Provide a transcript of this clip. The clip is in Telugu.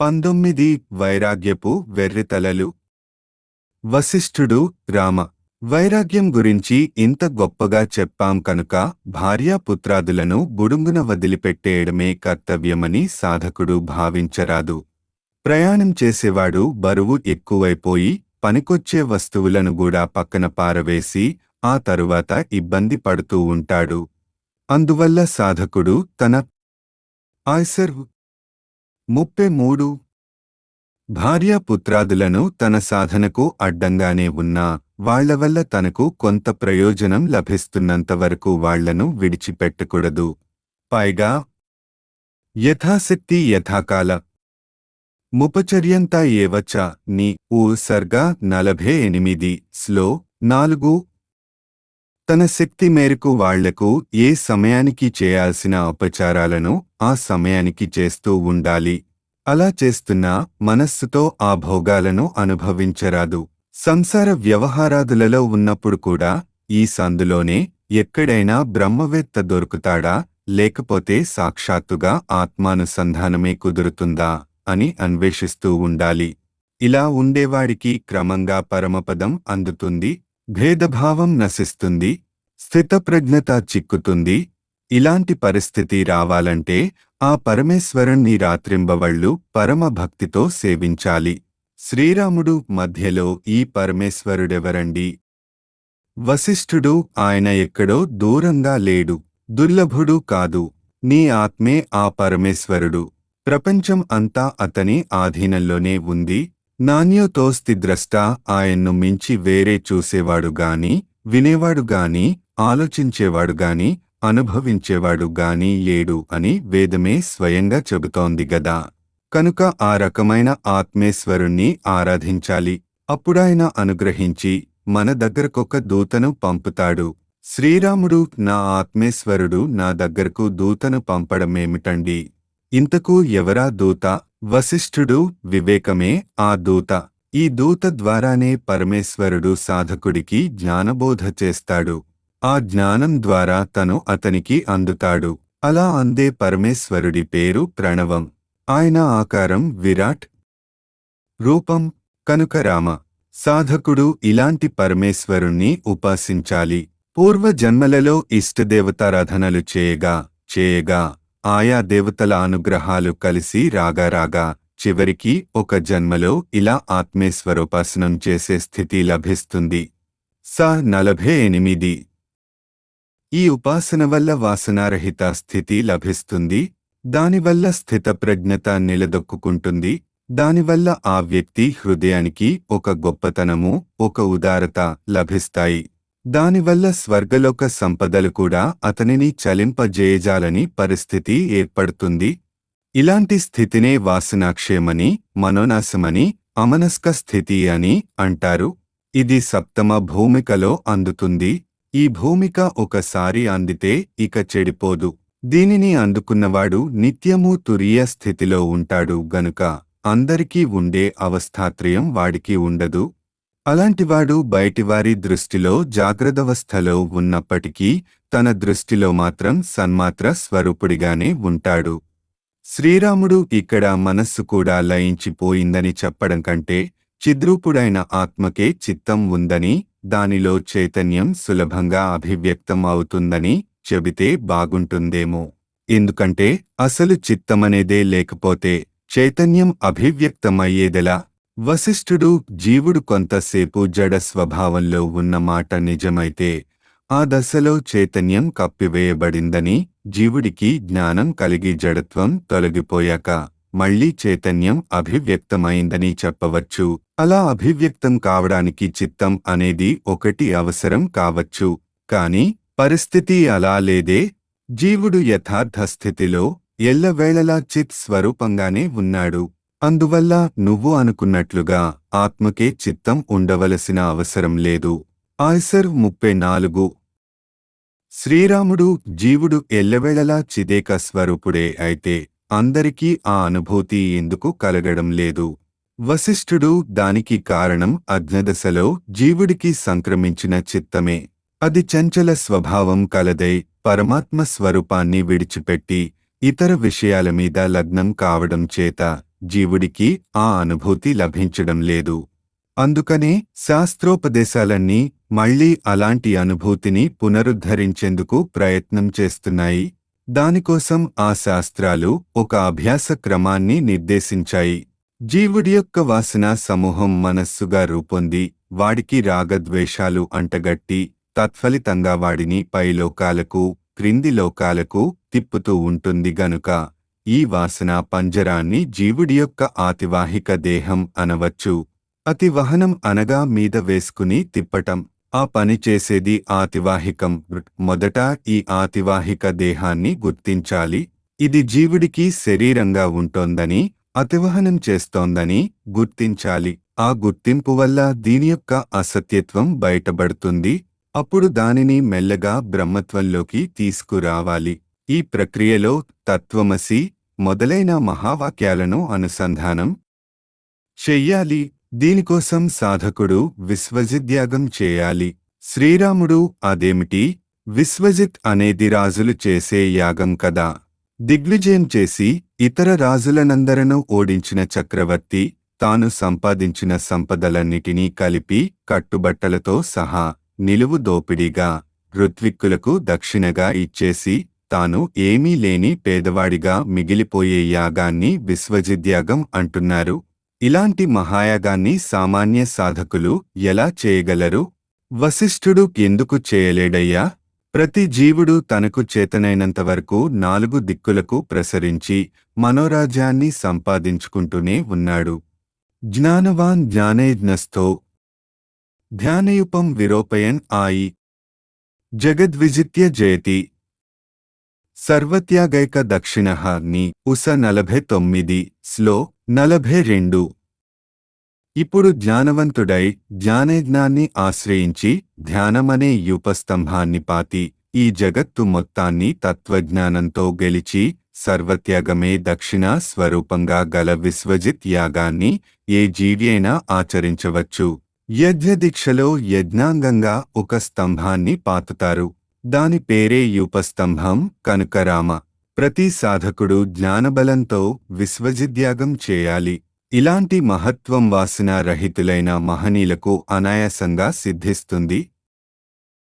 పంతొమ్మిది వైరాగ్యపు వెర్రితలలు వశిష్ఠుడు రామ వైరాగ్యం గురించి ఇంత గొప్పగా చెప్పాం కనుక భార్యాపుత్రాదులను బుడుంగున వదిలిపెట్టేయడమే కర్తవ్యమని సాధకుడు భావించరాదు ప్రయాణం చేసేవాడు బరువు ఎక్కువైపోయి పనికొచ్చే వస్తువులను కూడా పక్కన పారవేసి ఆ తరువాత ఇబ్బంది పడుతూ ఉంటాడు అందువల్ల సాధకుడు తన ఆయ్సర్ ముప్పై మూడు భార్యాపుత్రాదులను తన సాధనకు అడ్డంగానే ఉన్నా వాళ్ల వల్ల తనకు కొంత ప్రయోజనం లభిస్తున్నంత వరకు వాళ్లను విడిచిపెట్టకూడదు పైగా యథాశక్తి యథాకాల ముపచర్యంతా ఏవచ ని ఊ సర్గ నలభై ఎనిమిది స్లో నాలుగు తన శక్తి మేరకు వాళ్లకు ఏ సమయానికి చేయాల్సిన ఉపచారాలను ఆ సమయానికి చేస్తూ ఉండాలి అలా చేస్తున్నా మనస్సుతో ఆ భోగాలను అనుభవించరాదు సంసార వ్యవహారాదులలో ఉన్నప్పుడు కూడా ఈ సందులోనే ఎక్కడైనా బ్రహ్మవేత్త దొరుకుతాడా లేకపోతే సాక్షాత్తుగా ఆత్మానుసంధానమే కుదురుతుందా అని అన్వేషిస్తూ ఉండాలి ఇలా ఉండేవాడికి క్రమంగా పరమపదం అందుతుంది భేదభావం నశిస్తుంది స్థితప్రజ్ఞత చిక్కుతుంది ఇలాంటి పరిస్థితి రావాలంటే ఆ పరమేశ్వరుణ్ణి రాత్రింబవళ్ళు పరమ భక్తితో సేవించాలి శ్రీరాముడు మధ్యలో ఈ పరమేశ్వరుడెవరండి వశిష్ఠుడు ఆయన ఎక్కడో దూరంగా లేడు దుర్లభుడు కాదు నీ ఆత్మే ఆ పరమేశ్వరుడు ప్రపంచం అంతా అతని ఆధీనంలోనే ఉంది నాణ్యోతోస్తి ద్రష్ట ఆయన్ను మించి వేరే చూసేవాడు గాని వినేవాడు గాని ఆలోచించేవాడు గాని అనుభవించేవాడు గాని లేడు అని వేదమే స్వయంగా చెబుతోంది గదా కనుక ఆ రకమైన ఆత్మేశ్వరుణ్ణి ఆరాధించాలి అప్పుడాయన అనుగ్రహించి మన దగ్గరకొక దూతను పంపుతాడు శ్రీరాముడు నా ఆత్మేశ్వరుడు నా దగ్గరకు దూతను పంపడమేమిటండి ఇంతకు ఎవరా దూత వశిష్ఠుడు వివేకమే ఆ దూత ఈ దూత ద్వారానే పరమేశ్వరుడు సాధకుడికి జ్ఞానబోధ చేస్తాడు ఆ జ్ఞానం ద్వారా తను అతనికి అందుతాడు అలా అందే పరమేశ్వరుడి పేరు ప్రణవం ఆయన ఆకారం విరాట్ రూపం కనుక రామ సాధకుడు ఇలాంటి పరమేశ్వరుణ్ణి ఉపాసించాలి పూర్వ జన్మలలో ఇష్టదేవతారాధనలు చేయగా చేయగా ఆయా దేవతల అనుగ్రహాలు కలిసి రాగా రాగా చివరికి ఒక జన్మలో ఇలా ఆత్మేశ్వరోపాసనం చేసే స్థితి లభిస్తుంది స నలభై ఎనిమిది ఈ ఉపాసన వల్ల వాసనారహిత స్థితి లభిస్తుంది దానివల్ల స్థితప్రజ్ఞత నిలదొక్కుంటుంది దానివల్ల ఆ వ్యక్తి హృదయానికి ఒక గొప్పతనము ఒక ఉదారత లభిస్తాయి దానివల్ల స్వర్గలోక సంపదలు కూడా అతనిని చలింపజేయజాలని పరిస్థితి ఏర్పడుతుంది ఇలాంటి స్థితినే వాసనాక్షేమని మనోనాశమని అమనస్క స్థితి అని అంటారు ఇది సప్తమ భూమికలో అందుతుంది ఈ భూమిక ఒకసారి అందితే ఇక చెడిపోదు దీనిని అందుకున్నవాడు నిత్యము తురియ స్థితిలో ఉంటాడు గనుక అందరికీ ఉండే అవస్థాత్రయం వాడికి ఉండదు అలాంటివాడు బయటివారి దృష్టిలో జాగ్రత్తవస్థలో ఉన్నప్పటికీ తన దృష్టిలో మాత్రం సన్మాత్ర స్వరూపుడిగానే ఉంటాడు శ్రీరాముడు ఇక్కడ మనస్సు కూడా లయించిపోయిందని చెప్పడం కంటే చిద్రూపుడైన ఆత్మకే చిత్తం ఉందని దానిలో చైతన్యం సులభంగా అభివ్యక్తం అవుతుందని చెబితే బాగుంటుందేమో ఎందుకంటే అసలు చిత్తమనేదే లేకపోతే చైతన్యం అభివ్యక్తమయ్యేదెలా వశిష్ఠుడు జీవుడు కొంతసేపు జడ స్వభావంలో ఉన్న మాట నిజమైతే ఆ దశలో చైతన్యం కప్పివేయబడిందని జీవుడికి జ్ఞానం కలిగి జడత్వం తొలగిపోయాక మళ్లీ చైతన్యం అభివ్యక్తమైందని చెప్పవచ్చు అలా అభివ్యక్తం కావడానికి చిత్తం అనేది ఒకటి అవసరం కావచ్చు కాని పరిస్థితి అలా లేదే జీవుడు యథార్థ స్థితిలో ఎల్లవేళలా చిత్ స్వరూపంగానే ఉన్నాడు అందువల్ల నువ్వు అనుకున్నట్లుగా ఆత్మకే చిత్తం ఉండవలసిన అవసరం లేదు ఆయ్సర్ ముప్పై నాలుగు శ్రీరాముడు జీవుడు ఎల్లవేళలా చిదేక స్వరూపుడే అయితే అందరికీ ఆ అనుభూతి ఎందుకు కలగడం లేదు వశిష్ఠుడు దానికి కారణం అజ్ఞదశలో జీవుడికి సంక్రమించిన చిత్తమే అది చంచల స్వభావం కలదై పరమాత్మ స్వరూపాన్ని విడిచిపెట్టి ఇతర విషయాల మీద లగ్నం కావడం చేత జీవుడికి ఆ అనుభూతి లభించడం లేదు అందుకనే శాస్త్రోపదేశాలన్నీ మళ్ళీ అలాంటి అనుభూతిని పునరుద్ధరించేందుకు ప్రయత్నం చేస్తున్నాయి దానికోసం ఆ శాస్త్రాలు ఒక అభ్యాస క్రమాన్ని నిర్దేశించాయి జీవుడి యొక్క వాసన సమూహం మనస్సుగా రూపొంది వాడికి రాగద్వేషాలు అంటగట్టి తత్ఫలితంగా వాడిని పై లోకాలకు క్రింది లోకాలకు తిప్పుతూ ఉంటుంది గనుక ఈ వాసన పంజరాన్ని జీవుడి యొక్క ఆతివాహిక దేహం అనవచ్చు అతివహనం అనగా మీద వేసుకుని తిప్పటం ఆ పని చేసేది ఆతివాహికం మొదట ఈ ఆతివాహిక దేహాన్ని గుర్తించాలి ఇది జీవుడికి శరీరంగా ఉంటోందని అతివహనం చేస్తోందని గుర్తించాలి ఆ గుర్తింపు వల్ల దీని యొక్క అసత్యత్వం బయటపడుతుంది అప్పుడు దానిని మెల్లగా బ్రహ్మత్వంలోకి తీసుకురావాలి ఈ ప్రక్రియలో తత్వమసి మొదలైన మహావాక్యాలను అనుసంధానం చెయ్యాలి దీనికోసం సాధకుడు విశ్వజిద్యాగం చేయాలి శ్రీరాముడు అదేమిటి విశ్వజిత్ అనేది రాజులు చేసే యాగం కదా దిగ్విజయం చేసి ఇతర రాజులనందరను ఓడించిన చక్రవర్తి తాను సంపాదించిన సంపదలన్నిటినీ కలిపి కట్టుబట్టలతో సహా నిలువు దోపిడీగా ఋత్విక్కులకు దక్షిణగా ఇచ్చేసి తాను ఏమీ లేని పేదవాడిగా మిగిలిపోయే యాగాన్ని విశ్వజిద్యాగం అంటున్నారు ఇలాంటి మహాయాగాన్ని సామాన్య సాధకులు ఎలా చేయగలరు వశిష్ఠుడు ఎందుకు చేయలేడయ్యా ప్రతి జీవుడు తనకు చేతనైనంతవరకు నాలుగు దిక్కులకు ప్రసరించి మనోరాజ్యాన్ని సంపాదించుకుంటూనే ఉన్నాడు జ్ఞానవాన్ జ్ఞానేజ్ఞస్థో ధ్యానయుపం విరోపయన్ ఆయి జగద్విజిత్య జయతి సర్వత్యాగైక దక్షిణ ని ఉస నలభై తొమ్మిది స్లో నలభై రెండు ఇప్పుడు జ్ఞానవంతుడై జ్ఞానేజ్ఞాన్ని ఆశ్రయించి ధ్యానమనే యూపస్తంభాన్ని పాతి ఈ జగత్తు మొత్తాన్ని తత్వజ్ఞానంతో గెలిచి సర్వత్యాగమే దక్షిణ స్వరూపంగా గల విశ్వజిత్ యాగాన్ని ఏ జీవి అయినా ఆచరించవచ్చు యజ్ఞదీక్షలో యజ్ఞాంగంగా ఒక స్తంభాన్ని పాతుతారు దాని పేరే యూపస్తంభం కనుక రామ ప్రతి సాధకుడు జ్ఞానబలంతో విశ్వజిద్యాగం చేయాలి ఇలాంటి మహత్వం వాసన రహితులైన మహనీయులకు అనాయాసంగా సిద్ధిస్తుంది